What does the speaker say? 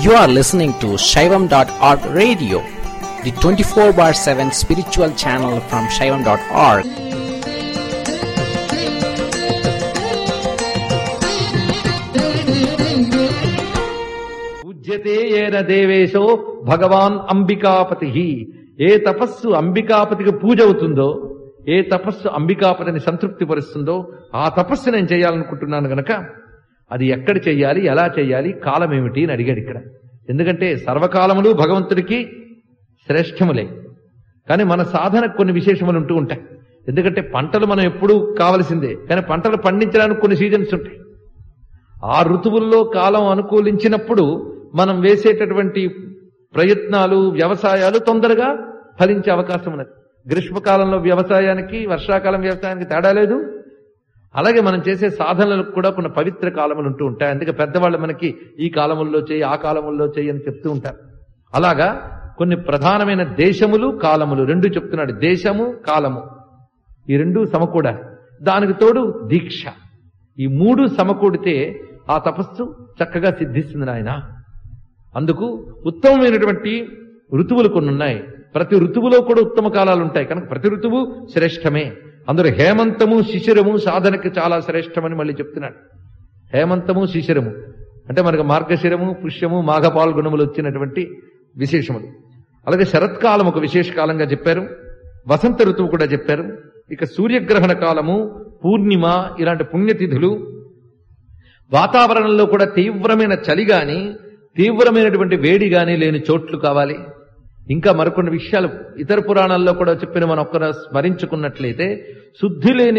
You are listening to Shaivam.org radio, the 24 bar 7 spiritual channel from Shaivam.org. పూజ్యతే ఏన దేవేశో భగవాన్ అంబికాపతి ఏ తపస్సు అంబికాపతికి పూజ అవుతుందో ఏ తపస్సు అంబికాపతిని సంతృప్తి పరుస్తుందో ఆ తపస్సు నేను చేయాలనుకుంటున్నాను గనక అది ఎక్కడ చెయ్యాలి ఎలా చెయ్యాలి కాలం ఏమిటి అని అడిగాడు ఇక్కడ ఎందుకంటే సర్వకాలములు భగవంతుడికి శ్రేష్టములే కానీ మన సాధనకు కొన్ని విశేషములు ఉంటూ ఉంటాయి ఎందుకంటే పంటలు మనం ఎప్పుడూ కావలసిందే కానీ పంటలు పండించడానికి కొన్ని సీజన్స్ ఉంటాయి ఆ ఋతువుల్లో కాలం అనుకూలించినప్పుడు మనం వేసేటటువంటి ప్రయత్నాలు వ్యవసాయాలు తొందరగా ఫలించే అవకాశం ఉన్నది గ్రీష్మకాలంలో వ్యవసాయానికి వర్షాకాలం వ్యవసాయానికి తేడా లేదు అలాగే మనం చేసే సాధనలకు కూడా కొన్ని పవిత్ర కాలములు ఉంటూ ఉంటాయి అందుకే పెద్దవాళ్ళు మనకి ఈ కాలముల్లో చేయి ఆ కాలముల్లో చేయి అని చెప్తూ ఉంటారు అలాగా కొన్ని ప్రధానమైన దేశములు కాలములు రెండు చెప్తున్నాడు దేశము కాలము ఈ రెండు సమకూడాలి దానికి తోడు దీక్ష ఈ మూడు సమకూడితే ఆ తపస్సు చక్కగా సిద్ధిస్తుంది నాయన అందుకు ఉత్తమమైనటువంటి ఋతువులు కొన్ని ఉన్నాయి ప్రతి ఋతువులో కూడా ఉత్తమ కాలాలు ఉంటాయి కనుక ప్రతి ఋతువు శ్రేష్టమే అందులో హేమంతము శిశిరము సాధనకి చాలా శ్రేష్టమని మళ్ళీ చెప్తున్నాడు హేమంతము శిశిరము అంటే మనకు మార్గశిరము పుష్యము మాఘ పాల్గొనములు వచ్చినటువంటి విశేషములు అలాగే శరత్కాలం ఒక విశేష కాలంగా చెప్పారు వసంత ఋతువు కూడా చెప్పారు ఇక సూర్యగ్రహణ కాలము పూర్ణిమ ఇలాంటి పుణ్యతిథులు వాతావరణంలో కూడా తీవ్రమైన చలి గాని తీవ్రమైనటువంటి వేడి గాని లేని చోట్లు కావాలి ఇంకా మరికొన్ని విషయాలు ఇతర పురాణాల్లో కూడా చెప్పిన మనం ఒక్కర స్మరించుకున్నట్లయితే శుద్ధి లేని